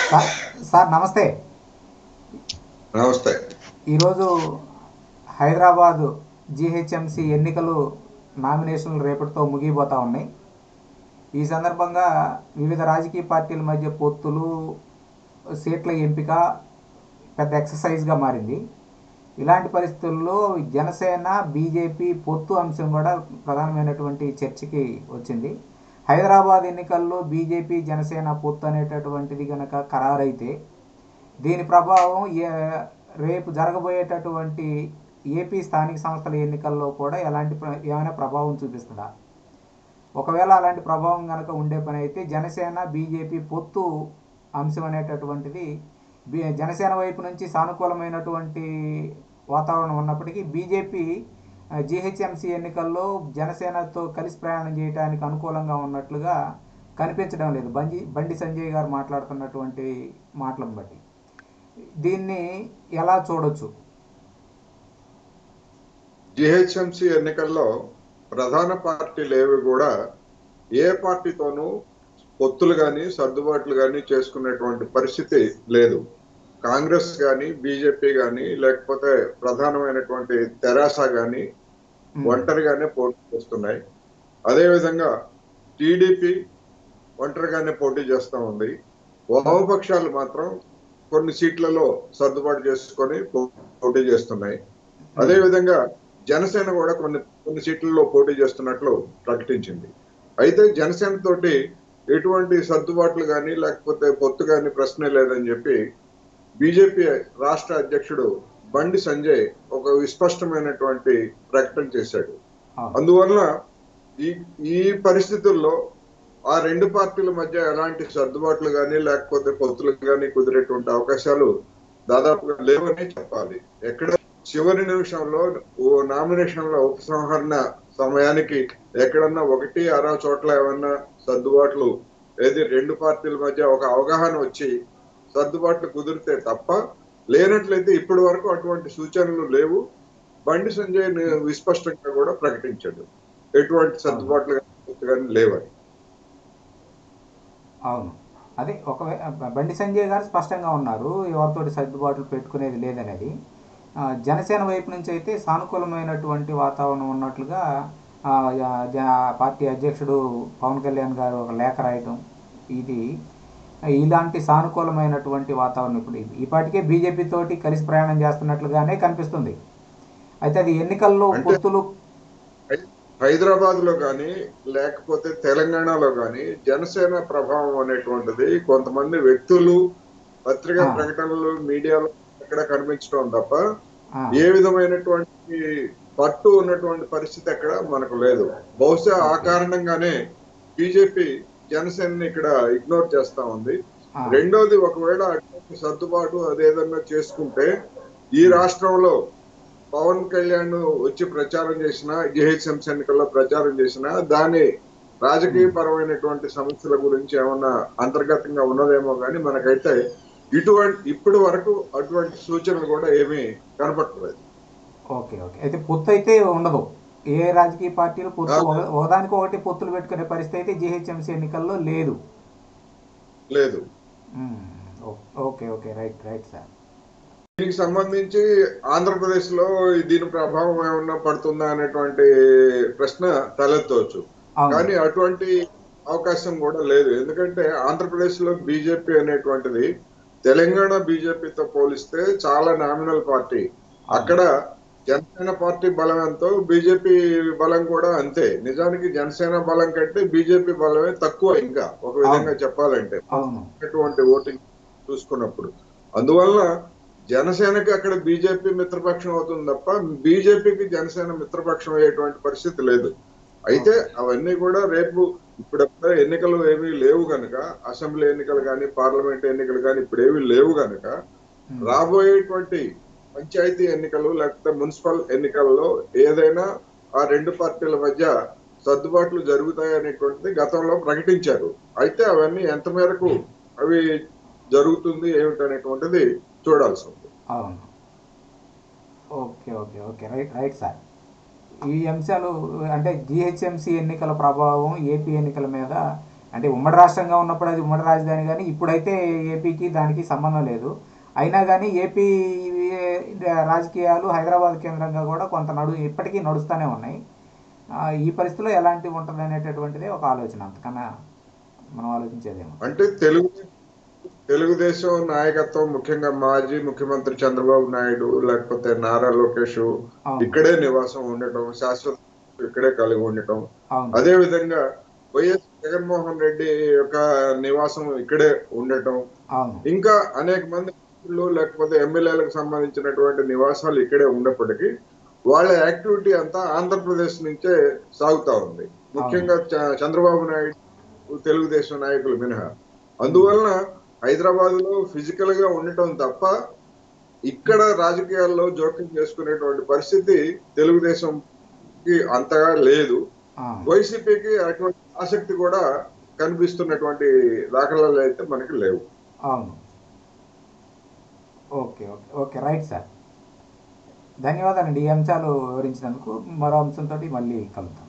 Sir sir నమస్తే నమస్తే ఈరోజు హైదరాబాద్ జిహెచ్ఎంసి ఎన్నికలు నామినేషన్లు రేపటితో ముగిపోతూ ఉన్నాయి ఈ సందర్భంగా వివిధ రాజకీయ పార్టీల మధ్య పొత్తులు సీట్ల ఎంపిక పెద్ద ఎక్సర్సైజ్గా మారింది ఇలాంటి పరిస్థితుల్లో జనసేన బీజేపీ పొత్తు అంశం కూడా ప్రధానమైనటువంటి చర్చకి వచ్చింది హైదరాబాద్ ఎన్నికల్లో బీజేపీ జనసేన పొత్తు అనేటటువంటిది కనుక ఖరారైతే దీని ప్రభావం ఏ- రేపు జరగబోయేటటువంటి ఏపీ స్థానిక సంస్థల ఎన్నికల్లో కూడా ఎలాంటి ప్ర- ఏమైనా ప్రభావం చూపిస్తుందా ఒకవేళ అలాంటి ప్రభావం కనుక ఉండే పని అయితే జనసేన బీజేపీ పొత్తు అంశం అనేటటువంటిది బి జనసేన వైపు నుంచి సానుకూలమైనటువంటి వాతావరణం ఉన్నప్పటికీ బీజేపీ జిహెచ్ఎంసీ ఎన్నికల్లో జనసేనతో కలిసి ప్రయాణం చేయడానికి అనుకూలంగా ఉన్నట్లుగా కనిపించడం లేదు బండి బండి సంజయ్ గారు మాట్లాడుతున్నటువంటి మాటలను బట్టి దీన్ని ఎలా చూడొచ్చు జిహెచ్ఎంసి ఎన్నికల్లో ప్రధాన పార్టీలు ఏవి కూడా ఏ పార్టీతోనూ పొత్తులు కానీ సర్దుబాట్లు కానీ చేసుకునేటువంటి పరిస్థితి లేదు కాంగ్రెస్ కానీ బీజేపీ కానీ లేకపోతే ప్రధానమైనటువంటి తెరాస కానీ ఒంటరిగానే పోటీ చేస్తున్నాయి అదేవిధంగా టీడీపీ ఒంటరిగానే పోటీ చేస్తూ ఉంది వామపక్షాలు మాత్రం కొన్ని సీట్లలో సర్దుబాటు చేసుకొని పో- పోటీ చేస్తున్నాయి అదేవిధంగా జనసేన కూడా కొన్ని కొన్ని సీట్లలో పోటీ చేస్తున్నట్లు ప్రకటించింది అయితే జనసేన తోటి ఎటువంటి సర్దుబాట్లు కానీ లేకపోతే పొత్తు కానీ ప్రశ్నే లేదని చెప్పి బీజేపీ రాష్ట్ర అధ్యక్షుడు బండి సంజయ్ ఒక విస్పష్టమైనటువంటి ప్రకటన చేశాడు అవును. అందువల్ల ఈ ఈ పరిస్థితుల్లో ఆ రెండు పార్టీల మధ్య ఎలాంటి సర్దుబాట్లు కానీ లేకపోతే పొత్తులు కానీ కుదిరేటువంటి అవకాశాలు దాదాపుగా లేవని చెప్పాలి ఎక్కడ చివరి నిమిషంలో ఓ నామినేషన్ల ఉపసంహరణ సమయానికి ఎక్కడన్నా ఒకటి అర చోట్ల ఏమన్నా సర్దుబాట్లు ఏది రెండు పార్టీల మధ్య ఒక అవగాహన వచ్చి సర్దుబాట్లు కుదిరితే తప్ప లేనట్లయితే ఇప్పటి వరకు అటువంటి సూచనలు లేవు బండి సంజయ్ ని విస్పష్టంగా కూడా ప్రకటించాడు ఎటువంటి సర్దుబాట్లు కానీ కానీ లేవని అవును అదే ఒకవే బండి సంజయ్ గారు స్పష్టంగా ఉన్నారు ఎవరితోటి సర్దుబాట్లు పెట్టుకునేది లేదనేది ఆ, జనసేన వైపు నుంచి అయితే సానుకూలమైనటువంటి వాతావరణం ఉన్నట్లుగా ఆ, జ- జ- పార్టీ అధ్యక్షుడు పవన్ కళ్యాణ్ గారు ఒక లేఖ రాయటం ఇది ఇలాంటి సానుకూలమైనటువంటి వాతావరణం ఇప్పుడు ఈ- ఈ పాటికే బీజేపీ తోటి కలిసి ప్రయాణం చేస్తున్నట్లుగానే కనిపిస్తుంది అయితే అది ఎన్నికల్లో అంటే- పొత్తులు హైదరాబాద్ లో కానీ లేకపోతే తెలంగాణలో కానీ జనసేన ప్రభావం అనేటువంటిది కొంతమంది వ్యక్తులు పత్రికా ఆ. ప్రకటనలు మీడియాలో ఎక్కడ కనిపించడం తప్ప ఆ, ఏ విధమైనటువంటి పట్టు ఉన్నటువంటి పరిస్థితి అక్కడ మనకు లేదు బహుశా ఆ కారణంగానే బీజేపీ జనసేనని ఇక్కడ ఇగ్నోర్ చేస్తా ఉంది ఆ, రెండోది ఒకవేళ అటువంటి సర్దుబాటు అదేదన్నా చేసుకుంటే ఈ రాష్ట్రంలో పవన్ కళ్యాణ్ వచ్చి ప్రచారం చేసిన జిహెచ్ఎంసీ ఎన్నికల్లో ప్రచారం చేసిన దాని రాజకీయ పరమైనటువంటి సమస్యల గురించి ఏమన్నా అంతర్గతంగా ఉన్నదేమో కానీ మనకైతే ఇటువంటి ఇప్పటి వరకు అటువంటి సూచనలు కూడా ఏమీ కనపడలేదు ఓకే ఓకే అయితే పొత్తు అయితే ఉండదు ఏ రాజకీయ పార్టీలు పొత్తు ఆ. ఒక- ఒకదానికి ఒకటి పొత్తులు పెట్టుకునే పరిస్థితి అయితే జిహెచ్ఎంసీ ఎన్నికల్లో లేదు లేదు మ్మ్. O- okay okay right right sir దీనికి సంబంధించి ఆంధ్రప్రదేశ్ లో దీని ప్రభావం ఏమన్నా పడుతుందా అనేటువంటి ప్రశ్న తలెత్తవచ్చు అవును కానీ అటువంటి అవకాశం కూడా లేదు ఎందుకంటే ఆంధ్రప్రదేశ్ లో బీజేపీ అనేటువంటిది తెలంగాణ బీజేపీతో పోలిస్తే చాలా నామినల్ పార్టీ అక్కడ జనసేన పార్టీ బలం ఎంతో బీజేపీ బలం కూడా అంతే నిజానికి జనసేన బలం కంటే బీజేపీ బలమే తక్కువ ఇంకా ఒక విధంగా చెప్పాలంటే అవును ఉన్నటువంటి ఓటింగ్ చూసుకున్నప్పుడు అందువల్ల జనసేనకి అక్కడ బీజేపీ మిత్రపక్షం అవుతుంది తప్ప బీజేపీకి జనసేన మిత్రపక్షం అయ్యేటువంటి పరిస్థితి లేదు అయితే అవన్నీ కూడా రేపు ఇప్పుడప్పుడు ఎన్నికలు ఏమీ లేవు కనుక అసెంబ్లీ ఎన్నికలు కానీ పార్లమెంట్ ఎన్నికలు కానీ ఇప్పుడు ఏమీ లేవు కనుక మ్మ్. రాబోయేటువంటి పంచాయతీ ఎన్నికలు లేకపోతే మున్సిపల్ ఎన్నికల్లో ఏదైనా ఆ రెండు పార్టీల మధ్య సర్దుబాట్లు జరుగుతాయి అనేటువంటిది గతంలో ప్రకటించారు అయితే అవన్నీ ఎంత మేరకు అవి జరుగుతుంది ఏమిటనేటువంటిది చూడాల్సి ఉంది అవును okay okay okay right right sir ఈ అంశాలు అంటే జిహెచ్ఎంసీ ఎన్నికల ప్రభావం ఏపీ ఎన్నికల మీద అంటే ఉమ్మడి రాష్ట్రంగా ఉన్నప్పుడు అది ఉమ్మడి రాజధాని కానీ ఇప్పుడైతే ఏపీకి దానికి సంబంధం లేదు అయినా కానీ ఏపీ రాజకీయాలు హైదరాబాద్ కేంద్రంగా కూడా కొంత నడు ఇప్పటికీ నడుస్తూనే ఉన్నాయి ఆ, ఈ పరిస్థితిలో ఎలాంటి ఉంటుంది అనేటటువంటిదే ఒక ఆలోచన అంతకన్నా మనం ఆలోచించేదేమో అంటే తెలుగు తెలుగుదేశం నాయకత్వం ముఖ్యంగా మాజీ ముఖ్యమంత్రి చంద్రబాబు నాయుడు లేకపోతే నారా లోకేష్ అవును ఇక్కడే నివాసం ఉండటం శాశ్వత ఇక్కడే కలిగి ఉండటం అవును అదే విధంగా వైఎస్ జగన్మోహన్ రెడ్డి యొక్క నివాసం ఇక్కడే ఉండటం అవును ఇంకా అనేక మంది మంత్రులు లేకపోతే ఎమ్మెల్యేలకు సంబంధించినటువంటి నివాసాలు ఇక్కడే ఉన్నప్పటికీ వాళ్ళ యాక్టివిటీ అంతా ఆంధ్రప్రదేశ్ నుంచే సాగుతా ఉంది ముఖ్యంగా చ- చంద్రబాబు నాయుడు తెలుగుదేశం నాయకులు మినహా అందువలన హైదరాబాద్ లో ఫిజికల్ గా ఉండటం తప్ప ఇక్కడ రాజకీయాల్లో జోక్యం చేసుకునేటువంటి పరిస్థితి తెలుగుదేశంకి అంతగా లేదు ఆ, వైసీపీకి అటువంటి ఆసక్తి కూడా కనిపిస్తున్నటువంటి దాఖలాలు అయితే మనకి లేవు అవును okay okay okay right sir ధన్యవాదాలండి ఈ అంశాలు వివరించినందుకు మరో అంశంతో మళ్ళీ కలుద్దాం